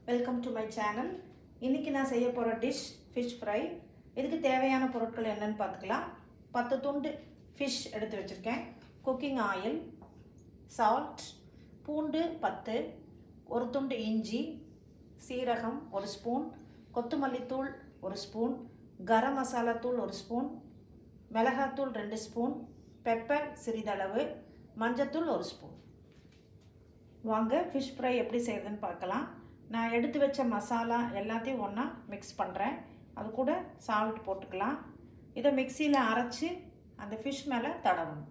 welcome to my channel இன்றைக்கி நான் செய்ய போகிற டிஷ் ஃபிஷ் ஃப்ரை இதுக்கு தேவையான பொருட்கள் என்னன்னு பார்த்துக்கலாம் பத்து துண்டு ஃபிஷ் எடுத்து வச்சுருக்கேன் குக்கிங் ஆயில் சால்ட் பூண்டு பத்து ஒரு துண்டு இஞ்சி சீரகம் ஒரு ஸ்பூன் கொத்தமல்லி தூள் ஒரு ஸ்பூன் கரம் மசாலா தூள் ஒரு ஸ்பூன் மிளகாத்தூள் ரெண்டு ஸ்பூன் பெப்பர் சிறிதளவு மஞ்சத்தூள் ஒரு ஸ்பூன் வாங்க ஃபிஷ் ஃப்ரை எப்படி செய்யுதுன்னு பார்க்கலாம் நான் எடுத்து வச்ச மசாலா எல்லாத்தையும் ஒன்றா மிக்ஸ் பண்ணுறேன் அது கூட சால்ட் போட்டுக்கலாம் இதை மிக்சியில் அரைச்சி அந்த ஃபிஷ் மேலே தடவணும்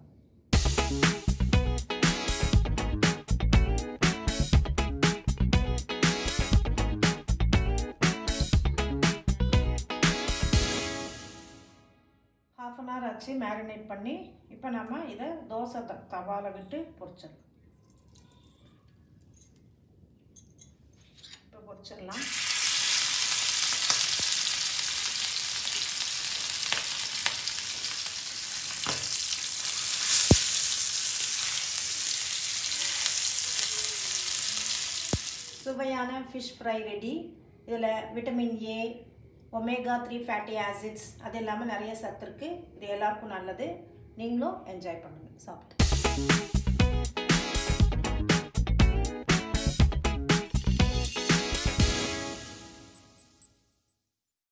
ஹாஃப் அன் ஹவர் ஆச்சு மேரினேட் பண்ணி இப்போ நம்ம இதை தோசை த தவாவில் விட்டு பொரிச்சிடலாம் இப்போ பொரிச்சிடலாம் சுவையான ஃபிஷ் ஃப்ரை ரெடி இதில் vitamin A omega three fatty acids அது இல்லாமல் நிறைய சத்து இருக்குது இது எல்லாருக்கும் நல்லது நீங்களும் என்ஜாய் பண்ணுங்கள் சாப்பிட்டு